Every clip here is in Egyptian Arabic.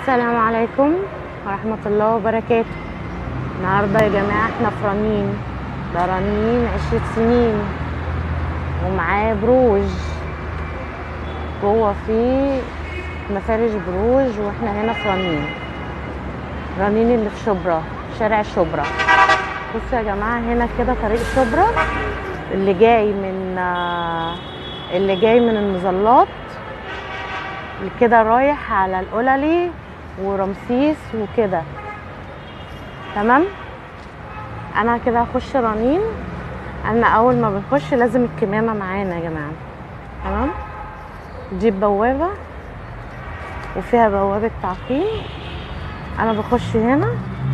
السلام عليكم ورحمة الله وبركاته النهاردة يا جماعة احنا في رنين ده رنين عشرة سنين ومعاه بروج جوه فيه مفارش بروج واحنا هنا في رنين رنين اللي في شبرا شارع شبرا بصوا يا جماعة هنا كده طريق شبرا اللي جاي من آه، اللي جاي من المظلات كده رايح على القللي ورمسيس وكده تمام انا كده هخش رنين انا اول ما بنخش لازم الكمامه معانا يا جماعه تمام دي بوابه وفيها بوابه تعقيم انا بخش هنا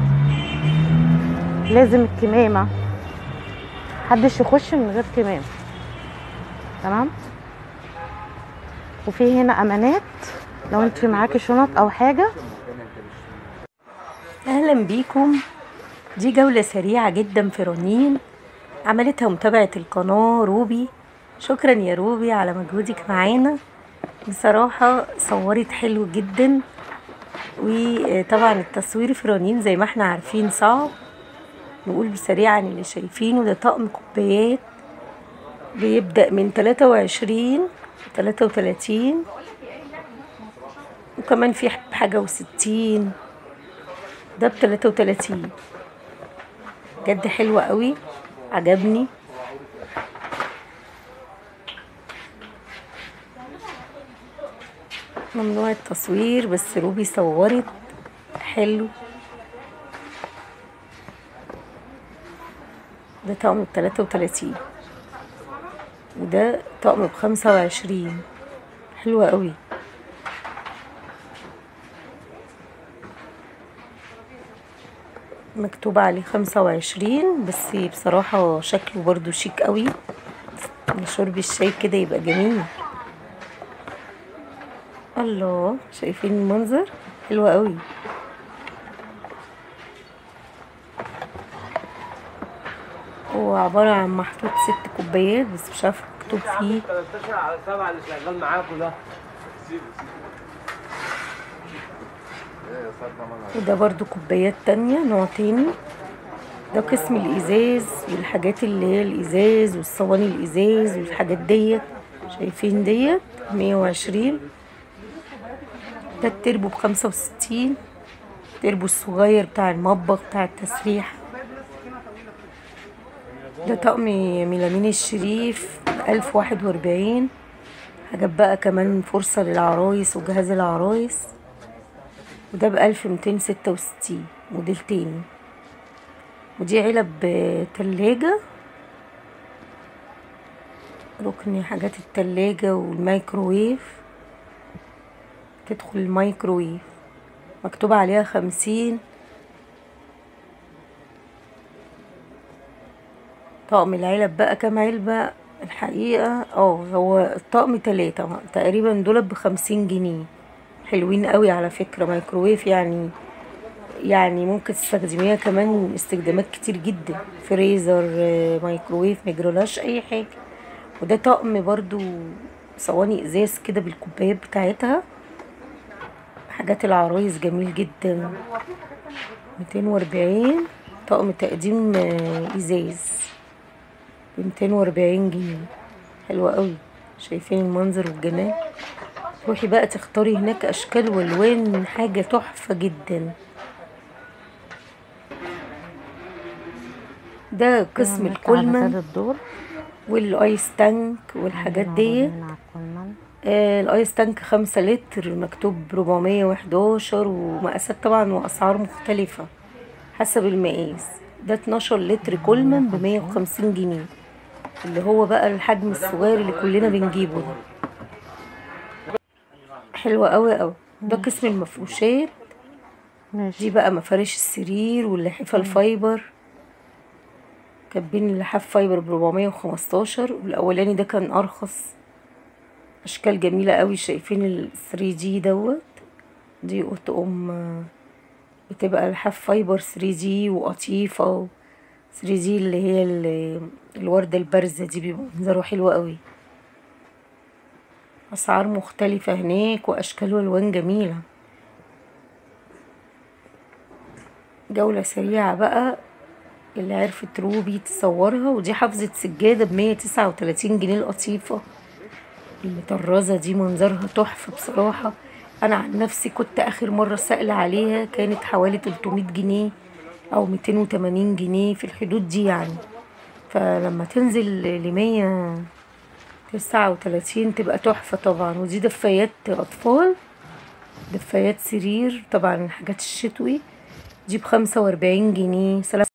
لازم الكمامه محدش يخش من غير كمامه تمام وفي هنا امانات لو انت معاكي شنط او حاجه اهلا بيكم دي جولة سريعة جدا في رنين عملتها متابعة القناة روبي شكرا يا روبي على مجهودك معانا بصراحة صورت حلو جدا وطبعا التصوير في رنين زي ما احنا عارفين صعب نقول سريعا اللي شايفينه ده طقم كوبايات بيبدأ من تلاتة وعشرين تلاتة وتلاتين وكمان في حاجة وستين ده بتلاتة وتلاتين بجد حلوة قوي عجبني ممنوع التصوير بس روبي صورت حلو ده طقم بتلاتة وتلاتين وده طقم بخمسة وعشرين حلوة قوي مكتوب عليه خمسة وعشرين بس بصراحة شكله برضو شيك قوي لشرب الشاي كده يبقى جميل الله شايفين المنظر حلو قوي هو عبارة عن محطوط ست كوبايات بس مش عارفة مكتوب فيه 13 على 7 اللي شغال معاكم ده وده برضو كوبايات تانية نوع تاني ده قسم الإزاز والحاجات اللي هي الإزاز والصواني الإزاز والحاجات ديت شايفين ديت مية وعشرين ده التربو بخمسة وستين التربو الصغير بتاع المطبخ بتاع التسريح ده طقم ميلامين الشريف ألف واحد وأربعين حاجات بقى كمان فرصة للعرايس وجهاز العرايس وده بألف ميتين ستة وستين موديل تاني ودي علب تلاجة ركن حاجات التلاجة والميكروويف تدخل الميكروويف مكتوب عليها خمسين طقم العلب بقى كام علبة الحقيقة اه هو الطقم تلاتة تقريبا دول بخمسين جنيه حلوين قوي على فكرة مايكروويف يعني يعني ممكن تستخدميها كمان استخدامات كتير جدا فريزر آه، مايكروويف مجرلاش اي حاجة وده طقم برضو صواني ازاز كده بالكوبايات بتاعتها حاجات العرايس جميل جدا ميتين واربعين طقم تقديم آه، ازاز بميتين واربعين جنيه حلوة قوي شايفين المنظر والجمال روحي بقى تختاري هناك اشكال والوان حاجه تحفه جدا ده قسم الكولمان الدور والايس تانك والحاجات دي آه الايس تانك خمسة لتر مكتوب ربعمية وحداشر ومقاسات طبعا واسعار مختلفة حسب المقاس ده اتناشر لتر كولمان بمية وخمسين جنيه اللي هو بقى الحجم الصغير اللي كلنا بنجيبه ده حلوة قوي قوي ده قسم المفروشات دي ماشي بقى مفارش السرير واللحافة الفايبر كاتبين اللحاف فايبر بربعمية وخمستاشر والأولاني ده كان أرخص أشكال جميلة قوي شايفين ال 3 دي دوت دي أطقم بتبقى لحاف فايبر 3 دي وقطيفة 3 دي اللي هي ال- الوردة البارزة دي بيبقى منظره حلو قوي أسعار مختلفة هناك وأشكال وألوان جميلة جولة سريعة بقى اللي عرفت روبي تصورها ودي حافظة سجادة بمية تسعة وتلاتين جنيه القطيفة المطرزة دي منظرها تحفة بصراحة أنا عن نفسي كنت آخر مرة سائلة عليها كانت حوالي 300 جنيه أو 280 جنيه في الحدود دي يعني فلما تنزل لمية تسعة وتلاتين تبقى تحفة طبعا ودي دفايات أطفال دفايات سرير طبعا الحاجات الشتوي دي بخمسة وأربعين جنيه سلام